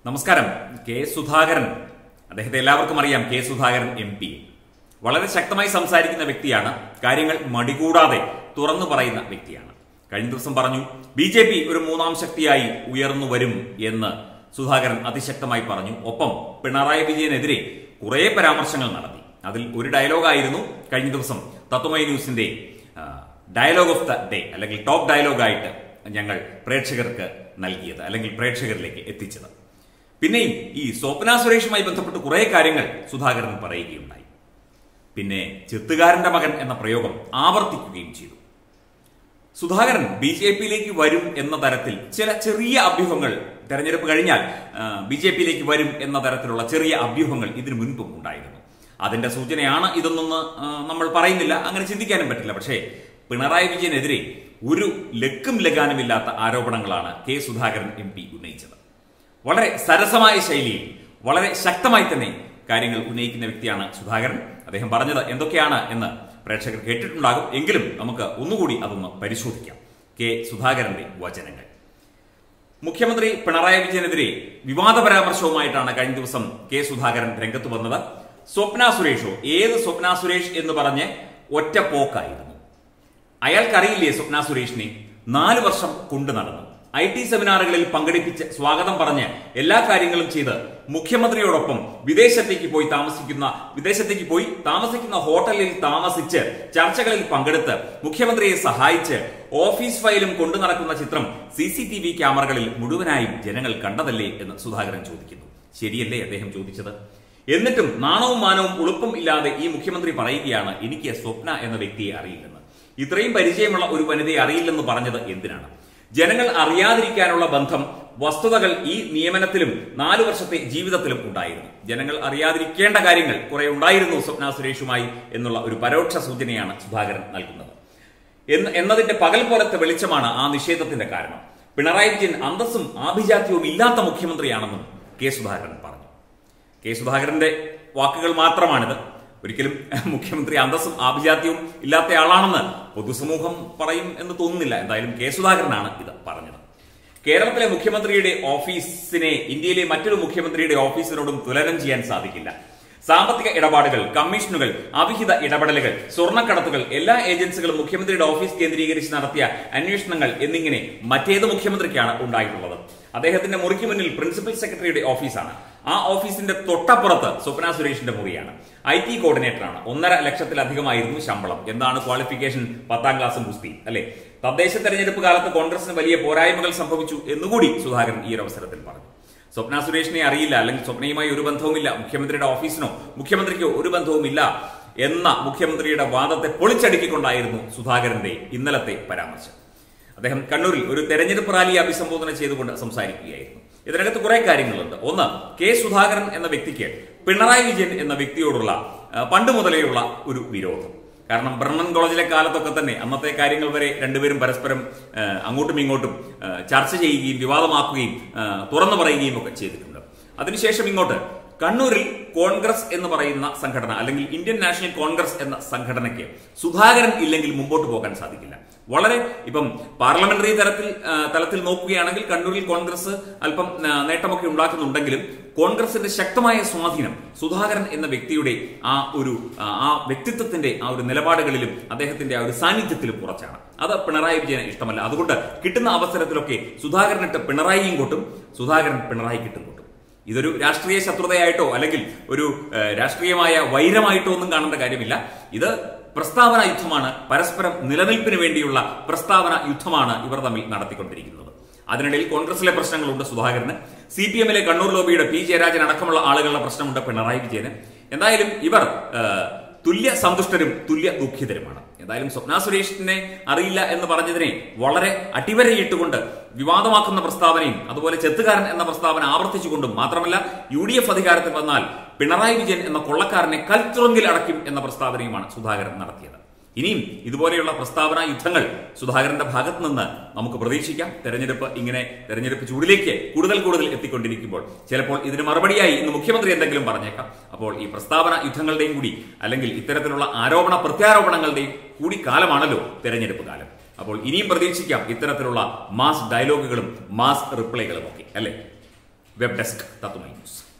നമസ്കാരം കെ സുധാകരൻ അദ്ദേഹത്തെ എല്ലാവർക്കും അറിയാം കെ സുധാകരൻ എം പി വളരെ ശക്തമായി സംസാരിക്കുന്ന വ്യക്തിയാണ് കാര്യങ്ങൾ മടികൂടാതെ തുറന്നു പറയുന്ന വ്യക്തിയാണ് കഴിഞ്ഞ ദിവസം പറഞ്ഞു ബി ജെ പി ഒരു മൂന്നാം ശക്തിയായി ഉയർന്നു വരും എന്ന് സുധാകരൻ അതിശക്തമായി പറഞ്ഞു ഒപ്പം പിണറായി വിജയനെതിരെ കുറെ പരാമർശങ്ങൾ നടത്തി അതിൽ ഒരു ഡയലോഗായിരുന്നു കഴിഞ്ഞ ദിവസം തത്വമൈ ന്യൂസിന്റെ ഡയലോഗ് ഓഫ് ദ ഡേ അല്ലെങ്കിൽ ടോപ്പ് ഡയലോഗായിട്ട് ഞങ്ങൾ പ്രേക്ഷകർക്ക് നൽകിയത് അല്ലെങ്കിൽ പ്രേക്ഷകരിലേക്ക് എത്തിച്ചത് പിന്നെയും ഈ സ്വപ്ന സുരേഷുമായി ബന്ധപ്പെട്ട് കുറെ കാര്യങ്ങൾ സുധാകരൻ പറയുകയുണ്ടായി പിന്നെ ചെത്തുകാരന്റെ മകൻ എന്ന പ്രയോഗം ആവർത്തിക്കുകയും ചെയ്തു സുധാകരൻ ബി ജെ പിയിലേക്ക് വരും എന്ന തരത്തിൽ ചില ചെറിയ അഭ്യൂഹങ്ങൾ തെരഞ്ഞെടുപ്പ് കഴിഞ്ഞാൽ ബി ജെ പിയിലേക്ക് വരും എന്ന തരത്തിലുള്ള ചെറിയ അഭ്യൂഹങ്ങൾ ഇതിനു മുൻപും ഉണ്ടായിരുന്നു അതിന്റെ സൂചനയാണ് ഇതൊന്നൊന്ന് ആ, നമ്മൾ പറയുന്നില്ല അങ്ങനെ ചിന്തിക്കാനും പറ്റില്ല പക്ഷേ പിണറായി വിജയനെതിരെ ഒരു ലക്കും ലഗാനുമില്ലാത്ത ആരോപണങ്ങളാണ് കെ സുധാകരൻ എം പി ഉന്നയിച്ചത് വളരെ സരസമായ ശൈലിയിൽ വളരെ ശക്തമായി തന്നെ കാര്യങ്ങൾ ഉന്നയിക്കുന്ന വ്യക്തിയാണ് സുധാകരൻ അദ്ദേഹം പറഞ്ഞത് എന്തൊക്കെയാണ് എന്ന് പ്രേക്ഷകർ കേട്ടിട്ടുണ്ടാകും എങ്കിലും നമുക്ക് ഒന്നുകൂടി അതൊന്ന് പരിശോധിക്കാം കെ സുധാകരന്റെ വചനങ്ങൾ മുഖ്യമന്ത്രി പിണറായി വിജയനെതിരെ വിവാദ പരാമർശവുമായിട്ടാണ് കഴിഞ്ഞ ദിവസം കെ സുധാകരൻ രംഗത്ത് വന്നത് സ്വപ്ന സുരേഷോ ഏത് സ്വപ്ന സുരേഷ് എന്ന് പറഞ്ഞ് ഒറ്റ പോക്കായിരുന്നു അയാൾക്കറിയില്ലേ സ്വപ്ന സുരേഷിനെ നാല് വർഷം കൊണ്ടു നടന്നു ഐ ടി സെമിനാറുകളിൽ പങ്കെടുപ്പിച്ച് സ്വാഗതം പറഞ്ഞ് എല്ലാ കാര്യങ്ങളും ചെയ്ത് മുഖ്യമന്ത്രിയോടൊപ്പം വിദേശത്തേക്ക് പോയി താമസിക്കുന്ന വിദേശത്തേക്ക് പോയി താമസിക്കുന്ന ഹോട്ടലിൽ താമസിച്ച് ചർച്ചകളിൽ പങ്കെടുത്ത് മുഖ്യമന്ത്രിയെ സഹായിച്ച് ഓഫീസ് ഫയലും കൊണ്ടു നടക്കുന്ന ചിത്രം സി സി ടി വി ക്യാമറകളിൽ മുഴുവനായും ജനങ്ങൾ കണ്ടതല്ലേ എന്ന് സുധാകരൻ ചോദിക്കുന്നു ശരിയല്ലേ അദ്ദേഹം ചോദിച്ചത് എന്നിട്ടും നാണവും മാനവും ഉളുപ്പും ഇല്ലാതെ ഈ മുഖ്യമന്ത്രി പറയുകയാണ് എനിക്ക് സ്വപ്ന എന്ന വ്യക്തിയെ അറിയില്ലെന്ന് ഇത്രയും പരിചയമുള്ള ഒരു വനിതയെ അറിയില്ലെന്ന് പറഞ്ഞത് എന്തിനാണ് ജനങ്ങൾ അറിയാതിരിക്കാനുള്ള ബന്ധം വസ്തുതകൾ ഈ നിയമനത്തിലും നാലു വർഷത്തെ ജീവിതത്തിലും ഉണ്ടായിരുന്നു ജനങ്ങൾ അറിയാതിരിക്കേണ്ട കാര്യങ്ങൾ കുറെ ഉണ്ടായിരുന്നു സ്വപ്ന സുരേഷുമായി എന്നുള്ള ഒരു പരോക്ഷ സൂചനയാണ് സുധാകരൻ നൽകുന്നത് എന്ന് എന്നതിന്റെ പകൽ പോലത്തെ വെളിച്ചമാണ് ആ നിഷേധത്തിന്റെ കാരണം പിണറായി വിജയൻ അന്തസ്സും ആഭിജാത്യവും ഇല്ലാത്ത മുഖ്യമന്ത്രിയാണെന്നും കെ സുധാകരൻ പറഞ്ഞു കെ സുധാകരന്റെ വാക്കുകൾ മാത്രമാണിത് ഒരിക്കലും മുഖ്യമന്ത്രി അന്തസ്സും ആഭിജാത്യവും ഇല്ലാത്തയാളാണെന്ന് പൊതുസമൂഹം പറയും എന്ന് തോന്നുന്നില്ല എന്തായാലും കെ സുധാകരനാണ് ഇത് പറഞ്ഞത് കേരളത്തിലെ മുഖ്യമന്ത്രിയുടെ ഓഫീസിനെ ഇന്ത്യയിലെ മറ്റൊരു മുഖ്യമന്ത്രിയുടെ ഓഫീസിനോടും തുലനം ചെയ്യാൻ സാധിക്കില്ല സാമ്പത്തിക ഇടപാടുകൾ കമ്മീഷനുകൾ അവിഹിത ഇടപെടലുകൾ സ്വർണ്ണക്കടത്തുകൾ എല്ലാ ഏജൻസികളും മുഖ്യമന്ത്രിയുടെ ഓഫീസ് കേന്ദ്രീകരിച്ച് നടത്തിയ അന്വേഷണങ്ങൾ എന്നിങ്ങനെ മറ്റേത് മുഖ്യമന്ത്രിക്കാണ് ഉണ്ടായിട്ടുള്ളത് അദ്ദേഹത്തിന്റെ മുറിക്ക് മുന്നിൽ പ്രിൻസിപ്പൽ സെക്രട്ടറിയുടെ ഓഫീസാണ് ആ ഓഫീസിന്റെ തൊട്ടപ്പുറത്ത് സ്വപ്ന സുരേഷിന്റെ മുറിയാണ് ഐ ടി കോർഡിനേറ്ററാണ് ഒന്നര ലക്ഷത്തിലധികമായിരുന്നു ശമ്പളം എന്താണ് ക്വാളിഫിക്കേഷൻ പത്താം ക്ലാസ്സും ഗുസ്തി അല്ലെ തദ്ദേശ തെരഞ്ഞെടുപ്പ് കാലത്ത് കോൺഗ്രസിന് വലിയ പോരായ്മകൾ സംഭവിച്ചു എന്നുകൂടി സുധാകരൻ ഈ ഒരു അവസരത്തിൽ പറഞ്ഞു സ്വപ്ന സുരേഷിനെ അറിയില്ല അല്ലെങ്കിൽ സ്വപ്നയുമായി ഒരു ബന്ധവുമില്ല മുഖ്യമന്ത്രിയുടെ ഓഫീസിനോ മുഖ്യമന്ത്രിക്കോ ഒരു ബന്ധവുമില്ല എന്ന മുഖ്യമന്ത്രിയുടെ വാദത്തെ പൊളിച്ചടുക്കിക്കൊണ്ടായിരുന്നു സുധാകരന്റെ ഇന്നലത്തെ പരാമർശം അദ്ദേഹം കണ്ണൂരിൽ ഒരു തെരഞ്ഞെടുപ്പ് റാലിയെ അഭിസംബോധന ചെയ്തുകൊണ്ട് സംസാരിക്കുകയായിരുന്നു ഇതിനകത്ത് കുറെ കാര്യങ്ങളുണ്ട് ഒന്ന് കെ സുധാകരൻ എന്ന വ്യക്തിക്ക് പിണറായി വിജയൻ എന്ന വ്യക്തിയോടുള്ള ആ, പണ്ട് മുതലേയുള്ള ഒരു വിരോധം കാരണം ബ്രണ്ണൻ കോളേജിലെ കാലത്തൊക്കെ തന്നെ അന്നത്തെ കാര്യങ്ങൾ വരെ രണ്ടുപേരും പരസ്പരം ആ, അങ്ങോട്ടും ഇങ്ങോട്ടും ആ, ചർച്ച ചെയ്യുകയും വിവാദമാക്കുകയും ആ, തുറന്നു പറയുകയും ഒക്കെ ചെയ്തിട്ടുണ്ട് അതിനുശേഷം ഇങ്ങോട്ട് കണ്ണൂരിൽ കോൺഗ്രസ് എന്ന് പറയുന്ന സംഘടന അല്ലെങ്കിൽ ഇന്ത്യൻ നാഷണൽ കോൺഗ്രസ് എന്ന സംഘടനയ്ക്ക് സുധാകരൻ ഇല്ലെങ്കിൽ മുമ്പോട്ട് പോകാൻ സാധിക്കില്ല വളരെ ഇപ്പം പാർലമെന്ററി തലത്തിൽ ആ, തലത്തിൽ നോക്കുകയാണെങ്കിൽ കണ്ണൂരിൽ കോൺഗ്രസ് അല്പം ആ, നേട്ടമൊക്കെ ഉണ്ടാക്കുന്നുണ്ടെങ്കിലും കോൺഗ്രസിന്റെ ശക്തമായ സ്വാധീനം സുധാകരൻ എന്ന വ്യക്തിയുടെ ആ ഒരു ആ, ആ വ്യക്തിത്വത്തിന്റെ ആ ഒരു നിലപാടുകളിലും അദ്ദേഹത്തിന്റെ ആ ഒരു സാന്നിധ്യത്തിലും കുറച്ചാണ് അത് പിണറായി വിജയന് ഇഷ്ടമല്ല അതുകൊണ്ട് കിട്ടുന്ന അവസരത്തിലൊക്കെ സുധാകരനിട്ട് പിണറായിയും കൊട്ടും സുധാകരൻ പിണറായി കിട്ടും കൊട്ടും ഇതൊരു രാഷ്ട്രീയ ശത്രുതയായിട്ടോ അല്ലെങ്കിൽ ഒരു ഏഹ്, രാഷ്ട്രീയമായ വൈരമായിട്ടോ ഒന്നും കാണേണ്ട കാര്യമില്ല ഇത് പ്രസ്താവന യുദ്ധമാണ് പരസ്പരം നിലനിൽപ്പിന് വേണ്ടിയുള്ള പ്രസ്താവന യുദ്ധമാണ് ഇവർ തമ്മിൽ നടത്തിക്കൊണ്ടിരിക്കുന്നത് അതിനിടയിൽ കോൺഗ്രസിലെ പ്രശ്നങ്ങളുണ്ട് സുധാകരന് സി പി എമ്മിലെ കണ്ണൂർ ലോബിയുടെ പി ജയരാജൻ അടക്കമുള്ള ആളുകളുടെ പ്രശ്നമുണ്ട് പിണറായി വിജയന് എന്തായാലും ഇവർ ഏഹ്, തുല്യ സന്തുഷ്ടരും തുല്യ ദുഃഖിതരുമാണ് എന്തായാലും സ്വപ്ന സുരേഷിനെ അറിയില്ല എന്ന് പറഞ്ഞതിനെ വളരെ അടിവരയിട്ടുകൊണ്ട് വിവാദമാക്കുന്ന പ്രസ്താവനയും അതുപോലെ ചെത്തുകാരൻ എന്ന പ്രസ്താവന ആവർത്തിച്ചുകൊണ്ടും മാത്രമല്ല യു ഡി എഫ് അധികാരത്തിൽ വന്നാൽ പിണറായി വിജയൻ എന്ന കൊള്ളക്കാരനെ കൽത്തുറങ്കിൽ അടയ്ക്കും എന്ന പ്രസ്താവനയുമാണ് സുധാകരൻ നടത്തിയത് ഇനിയും ഇതുപോലെയുള്ള പ്രസ്താവന യുദ്ധങ്ങൾ സുധാകരന്റെ ഭാഗത്ത് നിന്ന് നമുക്ക് പ്രതീക്ഷിക്കാം തെരഞ്ഞെടുപ്പ് ഇങ്ങനെ തെരഞ്ഞെടുപ്പ് ചൂടിലേക്ക് കൂടുതൽ കൂടുതൽ എത്തിക്കൊണ്ടിരിക്കുമ്പോൾ ചിലപ്പോൾ ഇതിന് മറുപടിയായി ഇന്ന് മുഖ്യമന്ത്രി എന്തെങ്കിലും പറഞ്ഞേക്കാം അപ്പോൾ ഈ പ്രസ്താവന യുദ്ധങ്ങളുടെയും കൂടി അല്ലെങ്കിൽ ഇത്തരത്തിലുള്ള ആരോപണ പ്രത്യാരോപണങ്ങളുടെയും കൂടി കാലമാണല്ലോ തെരഞ്ഞെടുപ്പ് കാലം അപ്പോൾ ഇനിയും പ്രതീക്ഷിക്കാം ഇത്തരത്തിലുള്ള മാസ് ഡയലോഗുകളും മാസ് റിപ്ലൈകളും ഒക്കെ അല്ലേ വെബ് ഡെസ്ക് തത്തുമൈ ന്യൂസ്